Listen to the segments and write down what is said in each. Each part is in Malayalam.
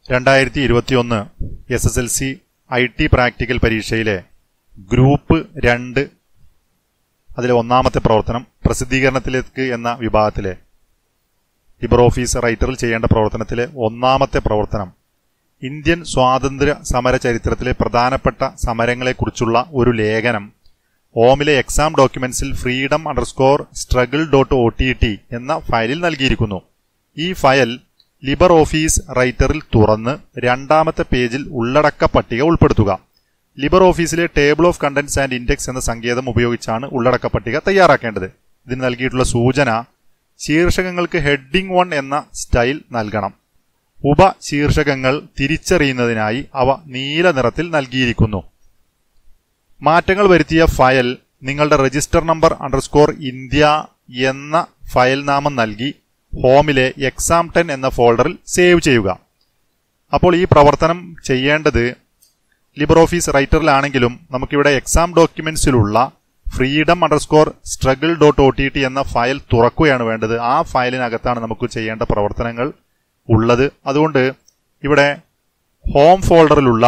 രണ്ടായിരത്തി ഇരുപത്തിയൊന്ന് S S L C I T practical പരീക്ഷയിലെ ഗ്രൂപ്പ് രണ്ട് അതിലെ ഒന്നാമത്തെ പ്രവർത്തനം പ്രസിദ്ധീകരണത്തിലേക്ക് എന്ന വിഭാഗത്തിലെ ലിബർ ഓഫീസ് റൈറ്ററിൽ ചെയ്യേണ്ട പ്രവർത്തനത്തിലെ ഒന്നാമത്തെ പ്രവർത്തനം ഇന്ത്യൻ സ്വാതന്ത്ര്യ സമര ചരിത്രത്തിലെ പ്രധാനപ്പെട്ട സമരങ്ങളെക്കുറിച്ചുള്ള ഒരു ലേഖനം ഓമിലെ എക്സാം ഡോക്യുമെന്റ്സിൽ freedom underscore struggle dot O T T എന്ന ഫയലിൽ നൽകിയിരിക്കുന്നു ഈ ഫയൽ ലിബർ ഓഫീസ് റൈറ്ററിൽ തുറന്ന് രണ്ടാമത്തെ പേജിൽ ഉള്ളടക്ക പട്ടിക ഉൾപ്പെടുത്തുക ലിബർ ഓഫീസിലെ table of contents and index എന്ന സങ്കേതം ഉപയോഗിച്ചാണ് ഉള്ളടക്ക പട്ടിക തയ്യാറാക്കേണ്ടത് ഇതിന് നൽകിയിട്ടുള്ള സൂചന ശീർഷകങ്ങൾക്ക് ഹെഡിംഗ് വൺ എന്ന സ്റ്റൈൽ നൽകണം ഉപശീർഷകങ്ങൾ തിരിച്ചറിയുന്നതിനായി അവ നീല നിറത്തിൽ നൽകിയിരിക്കുന്നു മാറ്റങ്ങൾ വരുത്തിയ ഫയൽ നിങ്ങളുടെ രജിസ്റ്റർ നമ്പർ അണ്ടർസ്കോർ ഇന്ത്യ എന്ന ഫയൽ നാമം നൽകി ഹോമിലെ എക്സാം ടെൻ എന്ന ഫോൾഡറിൽ സേവ് ചെയ്യുക അപ്പോൾ ഈ പ്രവർത്തനം ചെയ്യേണ്ടത് ലിബർ ഓഫീസ് റൈറ്ററിലാണെങ്കിലും നമുക്കിവിടെ എക്സാം ഡോക്യുമെന്റ്സിലുള്ള freedom underscore struggle dot O T T എന്ന ഫയൽ തുറക്കുകയാണ് വേണ്ടത് ആ ഫയലിനകത്താണ് നമുക്ക് ചെയ്യേണ്ട പ്രവർത്തനങ്ങൾ ഉള്ളത് അതുകൊണ്ട് ഇവിടെ ഹോം ഫോൾഡറിലുള്ള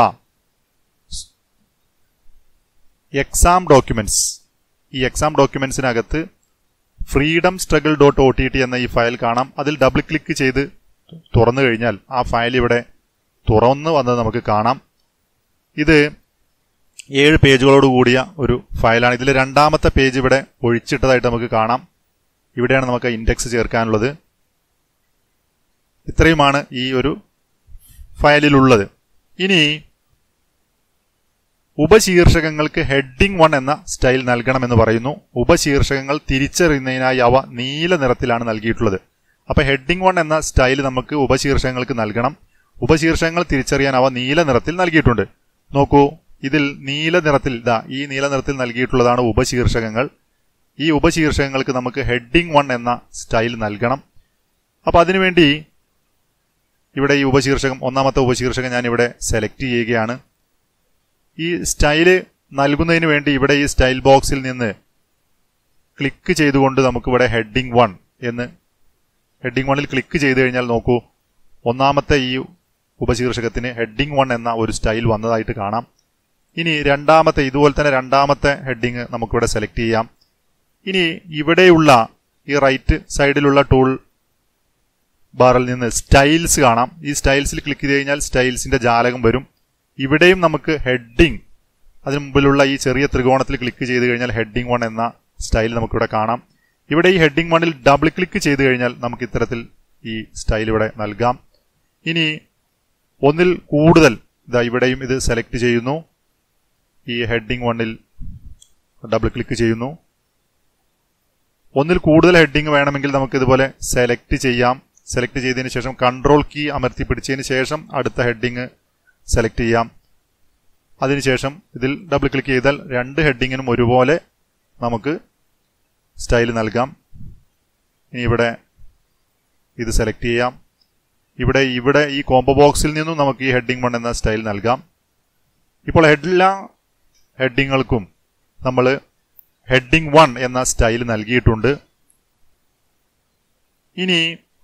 എക്സാം ഡോക്യുമെന്റ്സ് ഈ എക്സാം ഡോക്യുമെന്റ്സിനകത്ത് freedom struggle dot O T T എന്ന ഈ ഫയൽ കാണാം അതിൽ ഡബിൾ ക്ലിക്ക് ചെയ്ത് തുറന്നു കഴിഞ്ഞാൽ ആ ഫയൽ ഇവിടെ തുറന്നു വന്നത് നമുക്ക് കാണാം ഇത് ഏഴ് പേജുകളോട് കൂടിയ ഒരു ഫയലാണ് ഇതിൽ രണ്ടാമത്തെ പേജ് ഇവിടെ ഒഴിച്ചിട്ടതായിട്ട് നമുക്ക് കാണാം ഇവിടെയാണ് നമുക്ക് ഇൻഡെക്സ് ചേർക്കാനുള്ളത് ഇത്രയുമാണ് ഈ ഒരു ഫയലിലുള്ളത് ഇനി ഉപശീർഷകങ്ങൾക്ക് ഹെഡിംഗ് വൺ എന്ന സ്റ്റൈൽ നൽകണമെന്ന് പറയുന്നു ഉപശീർഷകങ്ങൾ തിരിച്ചറിയുന്നതിനായി അവ നീല നിറത്തിലാണ് നൽകിയിട്ടുള്ളത് അപ്പൊ ഹെഡിംഗ് വൺ എന്ന സ്റ്റൈൽ നമുക്ക് ഉപശീർഷകങ്ങൾക്ക് നൽകണം ഉപശീർഷകങ്ങൾ തിരിച്ചറിയാൻ അവ നീല നിറത്തിൽ നൽകിയിട്ടുണ്ട് നോക്കൂ ഇതിൽ നീല നിറത്തിൽ ഇതാ ഈ നീല നിറത്തിൽ നൽകിയിട്ടുള്ളതാണ് ഉപശീർഷകങ്ങൾ ഈ ഉപശീർഷകങ്ങൾക്ക് നമുക്ക് ഹെഡിംഗ് വൺ എന്ന സ്റ്റൈൽ നൽകണം അപ്പൊ അതിനുവേണ്ടി ഇവിടെ ഈ ഉപശീർഷകം ഒന്നാമത്തെ ഉപശീർഷകം ഞാൻ ഇവിടെ സെലക്ട് ചെയ്യുകയാണ് ഈ സ്റ്റൈല് നൽകുന്നതിന് വേണ്ടി ഇവിടെ ഈ സ്റ്റൈൽ ബോക്സിൽ നിന്ന് ക്ലിക്ക് ചെയ്തുകൊണ്ട് നമുക്കിവിടെ ഹെഡിംഗ് വൺ എന്ന് ഹെഡിംഗ് വണ്ണിൽ ക്ലിക്ക് ചെയ്ത് കഴിഞ്ഞാൽ നോക്കൂ ഒന്നാമത്തെ ഈ ഉപശീർഷകത്തിന് ഹെഡിംഗ് വൺ എന്ന ഒരു സ്റ്റൈൽ വന്നതായിട്ട് കാണാം ഇനി രണ്ടാമത്തെ ഇതുപോലെ തന്നെ രണ്ടാമത്തെ ഹെഡിങ് നമുക്കിവിടെ സെലക്ട് ചെയ്യാം ഇനി ഇവിടെയുള്ള ഈ റൈറ്റ് സൈഡിലുള്ള ടൂൾ ബാറിൽ നിന്ന് സ്റ്റൈൽസ് കാണാം ഈ സ്റ്റൈൽസിൽ ക്ലിക്ക് ചെയ്ത് കഴിഞ്ഞാൽ സ്റ്റൈൽസിന്റെ ജാലകം വരും ഇവിടെയും നമുക്ക് ഹെഡിങ് അതിന് മുമ്പിലുള്ള ഈ ചെറിയ ത്രികോണത്തിൽ ക്ലിക്ക് ചെയ്ത് കഴിഞ്ഞാൽ ഹെഡിങ് വൺ എന്ന സ്റ്റൈൽ നമുക്കിവിടെ കാണാം ഇവിടെ ഈ ഹെഡിങ് വണ്ണിൽ ഡബിൾ ക്ലിക്ക് ചെയ്ത് കഴിഞ്ഞാൽ നമുക്ക് ഇത്തരത്തിൽ ഈ സ്റ്റൈൽ ഇവിടെ നൽകാം ഇനി ഒന്നിൽ കൂടുതൽ ഇതാ ഇവിടെയും ഇത് സെലക്ട് ചെയ്യുന്നു ഈ ഹെഡിങ് വണ്ണിൽ ഡബിൾ ക്ലിക്ക് ചെയ്യുന്നു ഒന്നിൽ കൂടുതൽ ഹെഡിങ് വേണമെങ്കിൽ നമുക്ക് ഇതുപോലെ സെലക്ട് ചെയ്യാം സെലക്ട് ചെയ്തതിന് ശേഷം കൺട്രോൾ കീ അമർത്തി പിടിച്ചതിന് ശേഷം അടുത്ത ഹെഡിങ് സെലക്ട് ചെയ്യാം അതിനുശേഷം ഇതിൽ ഡബിൾ ക്ലിക്ക് ചെയ്താൽ രണ്ട് ഹെഡിങ്ങിനും ഒരുപോലെ നമുക്ക് സ്റ്റൈൽ നൽകാം ഇനി ഇവിടെ ഇത് സെലക്ട് ചെയ്യാം ഇവിടെ ഇവിടെ ഈ കോംബോ ബോക്സിൽ നിന്നും നമുക്ക് ഈ ഹെഡിങ് വൺ എന്ന സ്റ്റൈൽ നൽകാം ഇപ്പോൾ എല്ലാ ഹെഡിങ്ങുകൾക്കും നമ്മൾ ഹെഡിങ് വൺ എന്ന സ്റ്റൈൽ നൽകിയിട്ടുണ്ട് ഇനി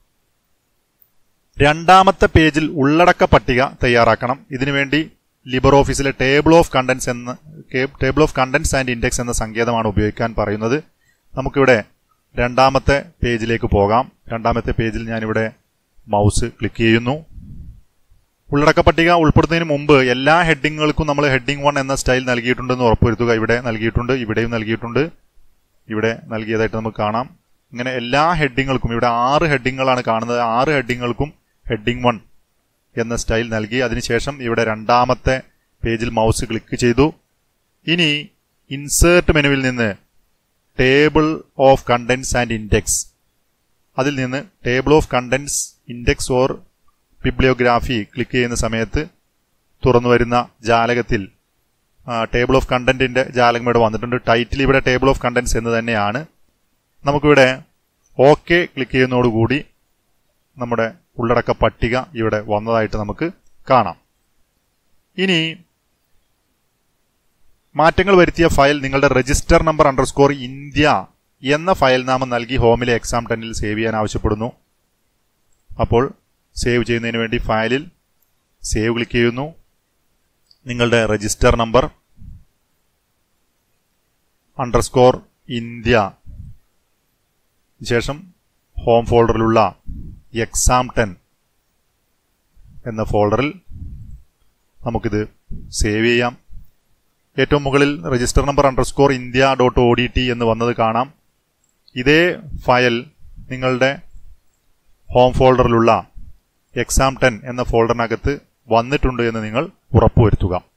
രണ്ടാമത്തെ പേജിൽ ഉള്ളടക്ക പട്ടിക തയ്യാറാക്കണം ഇതിനുവേണ്ടി ലിബർ ഓഫീസിലെ ടേബിൾ ഓഫ് കണ്ടന്റ്സ് എന്ന table of contents and index എന്ന സങ്കേതമാണ് ഉപയോഗിക്കാൻ പറയുന്നത് നമുക്കിവിടെ രണ്ടാമത്തെ പേജിലേക്ക് പോകാം രണ്ടാമത്തെ പേജിൽ ഞാനിവിടെ മൗസ് ക്ലിക്ക് ചെയ്യുന്നു ഉള്ളടക്ക പട്ടിക ഉൾപ്പെടുത്തുന്നതിന് മുമ്പ് എല്ലാ ഹെഡിങ്ങുകൾക്കും നമ്മൾ ഹെഡിങ് വൺ എന്ന സ്റ്റൈൽ നൽകിയിട്ടുണ്ടെന്ന് ഉറപ്പുവരുത്തുക ഇവിടെ നൽകിയിട്ടുണ്ട് ഇവിടെയും നൽകിയിട്ടുണ്ട് ഇവിടെ നൽകിയതായിട്ട് നമുക്ക് കാണാം ഇങ്ങനെ എല്ലാ ഹെഡിങ്ങുകൾക്കും ഇവിടെ ആറ് ഹെഡിങ്ങുകളാണ് കാണുന്നത് ആറ് ഹെഡിങ്ങുകൾക്കും ഹെഡിങ് വൺ എന്ന സ്റ്റൈൽ നൽകി അതിനുശേഷം ഇവിടെ രണ്ടാമത്തെ പേജിൽ മൗസ് ക്ലിക്ക് ചെയ്തു ഇനി ഇൻസേർട്ട് മെനുവിൽ നിന്ന് table of contents and index അതിൽ നിന്ന് table of contents index or bibliography click ചെയ്യുന്ന സമയത്ത് തുറന്നു വരുന്ന ജാലകത്തിൽ ടേബിൾ ഓഫ് കണ്ടന്റിന്റെ ജാലകം ഇവിടെ വന്നിട്ടുണ്ട് ടൈറ്റിൽ ഇവിടെ ടേബിൾ ഓഫ് കണ്ടന്റ്സ് എന്ന് തന്നെയാണ് നമുക്കിവിടെ ഓക്കെ ക്ലിക്ക് ചെയ്യുന്നതോടുകൂടി നമ്മുടെ ഉള്ളടക്ക പട്ടിക ഇവിടെ വന്നതായിട്ട് നമുക്ക് കാണാം ഇനി മാറ്റങ്ങൾ വരുത്തിയ ഫയൽ നിങ്ങളുടെ രജിസ്റ്റർ നമ്പർ അണ്ടർസ്കോർ ഇന്ത്യ എന്ന ഫയൽ നാമം നൽകി ഹോമിലെ എക്സാം ടെന്നിൽ സേവ് ചെയ്യാൻ ആവശ്യപ്പെടുന്നു അപ്പോൾ സേവ് ചെയ്യുന്നതിന് വേണ്ടി ഫയലിൽ സേവ് ക്ലിക്ക് ചെയ്യുന്നു നിങ്ങളുടെ രജിസ്റ്റർ നമ്പർ അണ്ടർസ്കോർ ഇന്ത്യ ശേഷം ഹോം ഫോൾഡറിലുള്ള എക്സാം ടെൻ എന്ന ഫോൾഡറിൽ നമുക്കിത് സേവ് ചെയ്യാം ഏറ്റവും മുകളിൽ register number underscore India dot O D T എന്ന് വന്നത് കാണാം ഇതേ ഫയൽ നിങ്ങളുടെ ഹോം ഫോൾഡറിലുള്ള എക്സാം ടെൻ എന്ന ഫോൾഡറിനകത്ത് വന്നിട്ടുണ്ട് എന്ന് നിങ്ങൾ ഉറപ്പുവരുത്തുക